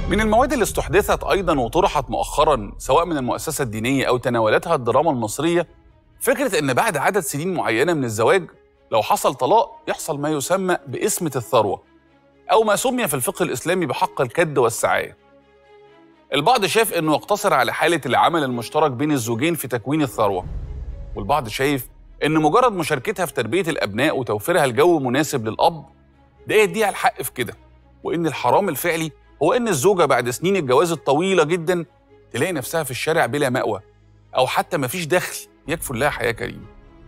من المواد اللي استحدثت ايضا وطرحت مؤخرا سواء من المؤسسه الدينيه او تناولتها الدراما المصريه فكره ان بعد عدد سنين معينه من الزواج لو حصل طلاق يحصل ما يسمى باسمه الثروه او ما سمي في الفقه الاسلامي بحق الكد والسعايه. البعض شاف انه يقتصر على حاله العمل المشترك بين الزوجين في تكوين الثروه والبعض شايف ان مجرد مشاركتها في تربيه الابناء وتوفيرها الجو مناسب للاب ده يديها الحق في كده وان الحرام الفعلي هو ان الزوجه بعد سنين الجواز الطويله جدا تلاقي نفسها في الشارع بلا مأوى او حتى مفيش دخل يكفل لها حياه كريمه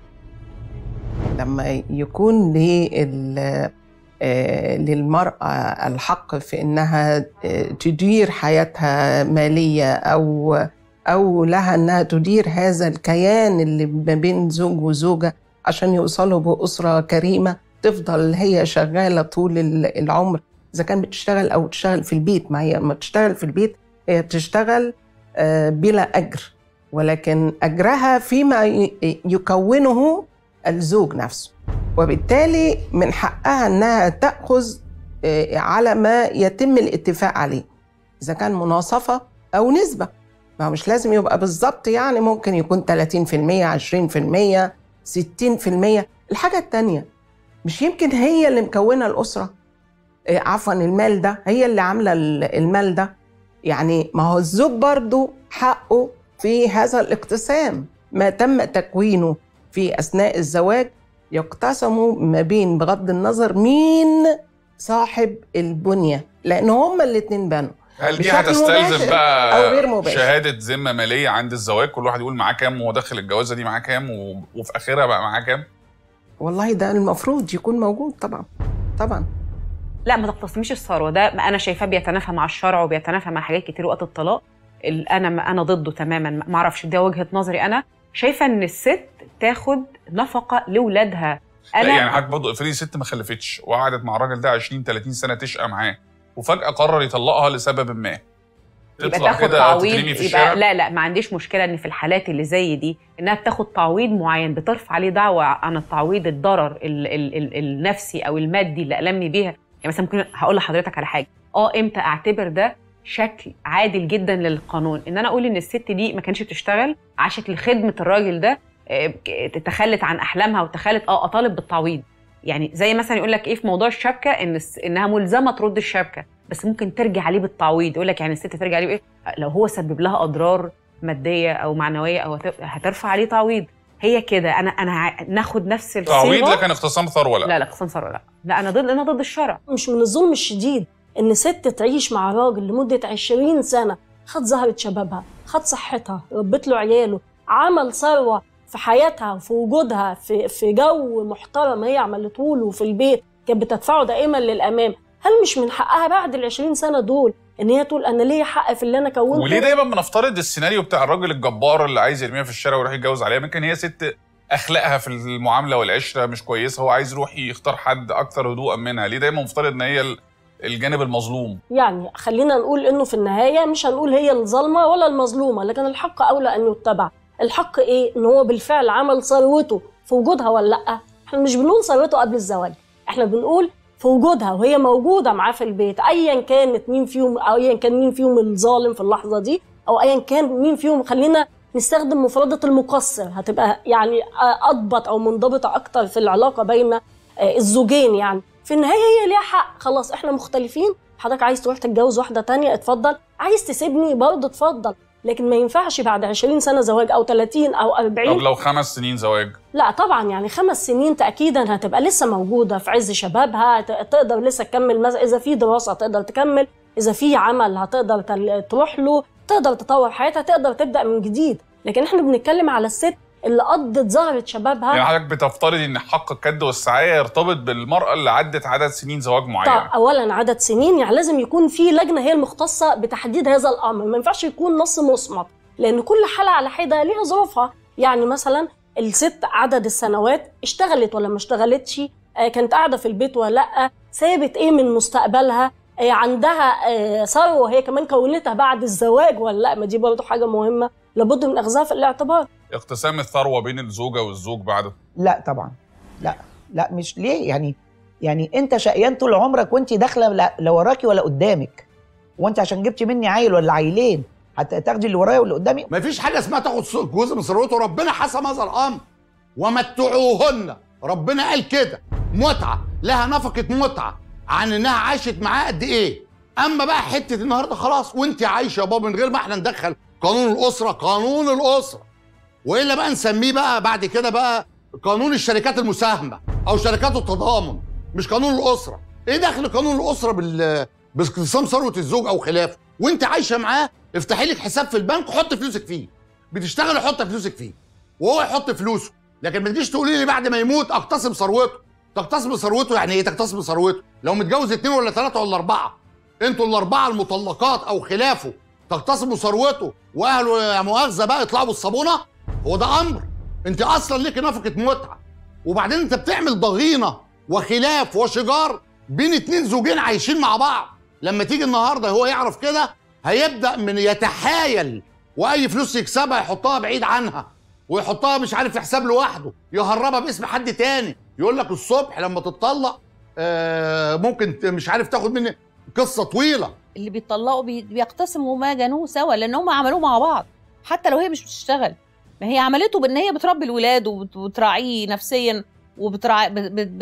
لما يكون لل آه، للمرأة الحق في إنها آه، تدير حياتها مالية أو أو لها إنها تدير هذا الكيان اللي ما بين زوج وزوجة عشان يوصلوا بأسرة كريمة تفضل هي شغالة طول العمر إذا كان بتشتغل أو تشتغل في البيت ما هي لما بتشتغل في البيت هي بتشتغل آه، بلا أجر ولكن أجرها فيما يكونه الزوج نفسه وبالتالي من حقها انها تاخذ آه، على ما يتم الاتفاق عليه اذا كان مناصفه او نسبه ما مش لازم يبقى بالظبط يعني ممكن يكون 30% 20% 60% الحاجه الثانيه مش يمكن هي اللي مكونه الاسره آه، عفوا المال ده هي اللي عامله المال ده يعني ما هو الزوج برضه حقه في هذا الاقتسام ما تم تكوينه في اثناء الزواج يقتسموا ما بين بغض النظر مين صاحب البنيه لان هما الاثنين بنوا هل دي هتستلزم بقى أو غير مباشر. شهاده ذمه ماليه عند الزواج كل واحد يقول معاه كام وهو داخل الجوازه دي معاه كام وفي اخرها بقى معاه كام والله ده المفروض يكون موجود طبعا طبعا لا ما تقتسميش الثروه ده انا شايفاه بيتنافى مع الشرع وبيتنافى مع حاجات كتير وقت الطلاق انا انا ضده تماما ما اعرفش ده وجهه نظري انا شايفه ان الست تاخد نفقه لاولادها انا يعني حضرتك برضه افرضي ست ما خلفتش وقعدت مع الراجل ده 20 30 سنه تشقى معاه وفجاه قرر يطلقها لسبب ما يبقى تاخد تعويض في يبقى لا لا ما عنديش مشكله ان في الحالات اللي زي دي انها بتاخد تعويض معين بترفع عليه دعوه عن التعويض الضرر ال ال ال النفسي او المادي اللي المني بيها يعني مثلا ممكن هقول لحضرتك على حاجه اه امتى اعتبر ده شكل عادل جدا للقانون ان انا اقول ان الست دي ما كانتش بتشتغل عاشت لخدمه الراجل ده آه، تخلت عن احلامها وتخلت اه اطالب بالتعويض يعني زي مثلا يقول لك ايه في موضوع الشبكه ان انها ملزمه ترد الشبكه بس ممكن ترجع عليه بالتعويض يقول لك يعني الست ترجع عليه بايه لو هو سبب لها اضرار ماديه او معنويه او هترفع عليه تعويض هي كده انا انا ناخد نفس الصيغه تعويض لكن اختصام ثروه لا لا لا اختصام ثروه لا لا انا ضد انا ضد الشرع مش من الظلم الشديد ان ست تعيش مع راجل لمده 20 سنه خد زهره شبابها خد صحتها ربت له عياله عمل ثروه في حياتها وفي وجودها في في جو محترم هي عملته له في البيت كانت بتدفعه دائما للامام هل مش من حقها بعد ال 20 سنه دول ان هي تقول انا ليا حق في اللي انا كونته وليه دايما بنفترض السيناريو بتاع الراجل الجبار اللي عايز يرميها في الشارع ويروح يتجوز عليها ممكن هي ست اخلاقها في المعامله والعشره مش كويسه هو عايز يروح يختار حد اكثر هدوءا منها ليه دايما مفترض ان هي الجانب المظلوم يعني خلينا نقول انه في النهايه مش هنقول هي الظالمه ولا المظلومه لكن الحق اولى ان يتبع الحق ايه ان هو بالفعل عمل ثروته في وجودها ولا لا احنا مش بنقول ثروته قبل الزواج احنا بنقول في وجودها وهي موجوده معاه في البيت ايا كانت مين فيهم او ايا كان مين فيهم الظالم في اللحظه دي او ايا كان مين فيهم خلينا نستخدم مفردة المقصر هتبقى يعني أضبط أو منضبطة أكتر في العلاقة بين آه، الزوجين يعني في النهاية هي ليها حق خلاص إحنا مختلفين حضرتك عايز تروح تتجوز واحدة تانية اتفضل عايز تسيبني برضه اتفضل لكن ما ينفعش بعد 20 سنه زواج او 30 او 40 طب لو خمس سنين زواج لا طبعا يعني خمس سنين تاكيدا هتبقى لسه موجوده في عز شبابها تقدر لسه تكمل مثلا اذا في دراسه تقدر تكمل اذا في عمل هتقدر تروح له تقدر تطور حياتها تقدر تبدا من جديد لكن احنا بنتكلم على الست اللي قضت زهره شبابها يعني حضرتك بتفترضي ان حق الكد والسعايه يرتبط بالمراه اللي عدت عدد سنين زواج معين طب اولا عدد سنين يعني لازم يكون في لجنه هي المختصه بتحديد هذا الامر ما ينفعش يكون نص مصمت لان كل حاله على حده ليها ظروفها يعني مثلا الست عدد السنوات اشتغلت ولا ما اشتغلتش آه، كانت قاعده في البيت ولا لا سابت ايه من مستقبلها آه، عندها آه، ثروه هي كمان كونتها بعد الزواج ولا لا ما دي برضه حاجه مهمه لابد من اخذها في الاعتبار اقتسام الثروه بين الزوجه والزوج بعد لا طبعا لا لا مش ليه يعني يعني انت شقيان طول عمرك وانت داخله لا, لا وراكي ولا قدامك هو انت عشان جبتي مني عيل ولا عيلين حتى تاخدي اللي ورايا واللي قدامي ما فيش حاجه اسمها تاخد جزء من ثروته ربنا حسم هذا الامر ومتعوهن ربنا قال كده متعه لها نفقه متعه عن انها عاشت معاه قد ايه اما بقى حته النهارده خلاص وانت عايشه يا بابا من غير ما احنا ندخل قانون الاسره قانون الاسره والا بقى نسميه بقى بعد كده بقى قانون الشركات المساهمه او شركات التضامن مش قانون الاسره ايه دخل قانون الاسره بال باقتسام ثروه الزوج او خلافه وانت عايشه معاه افتحي لك حساب في البنك وحط فلوسك فيه بتشتغل حط فلوسك فيه وهو يحط فلوسه لكن ما تجيش تقولي لي بعد ما يموت اقتسم ثروته تقتسم ثروته يعني ايه تقتسم ثروته لو متجوز اثنين ولا ثلاثه ولا اربعه انتوا الاربعه المطلقات او خلافه تقتسموا ثروته واهله يا مؤاخذه بقى يطلعوا بالصابونه هو ده امر انت اصلا ليك نفقه متعه وبعدين انت بتعمل ضغينه وخلاف وشجار بين اتنين زوجين عايشين مع بعض لما تيجي النهارده هو يعرف كده هيبدا من يتحايل واي فلوس يكسبها يحطها بعيد عنها ويحطها مش عارف في حساب لوحده يهربها باسم حد تاني يقول لك الصبح لما تتطلق آه ممكن مش عارف تاخد مني قصه طويله اللي بيطلقوا بيقتسموا ما جنوه سوا لان هم عملوه مع بعض حتى لو هي مش بتشتغل ما هي عملته بان هي بتربي الولاد وبتراعيه نفسيا وبتراعي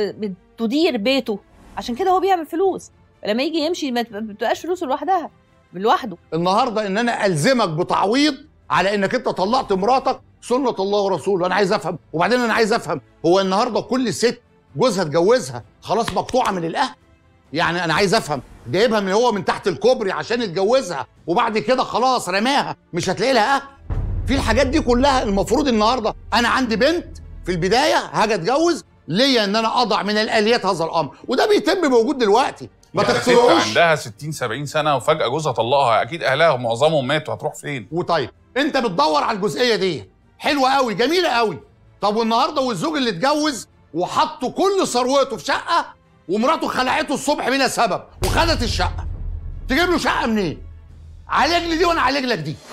بتدير بيته عشان كده هو بيعمل فلوس لما يجي يمشي ما بتبقاش فلوسه لوحدها لوحده النهارده ان انا الزمك بتعويض على انك انت طلقت مراتك سنه الله ورسوله انا عايز افهم وبعدين انا عايز افهم هو النهارده كل ست جوزها اتجوزها خلاص مقطوعه من الاهل يعني انا عايز افهم جايبها من هو من تحت الكوبري عشان يتجوزها وبعد كده خلاص رماها مش هتلاقي لها اهل في الحاجات دي كلها المفروض النهارده انا عندي بنت في البدايه هاجي اتجوز ليا ان انا اضع من الاليات هذا الامر وده بيتم موجود دلوقتي ما يعني تخسروش عندها 60 70 سنه وفجاه جوزها طلقها اكيد اهلها معظمهم ماتوا هتروح فين وطيب انت بتدور على الجزئيه دي حلوه قوي جميله قوي طب والنهارده والزوج اللي اتجوز وحطوا كل ثروته في شقه ومراته خلعته الصبح بلا سبب وخدت الشقه تجيب له شقه منين عالج لي دي وانا عالج لك دي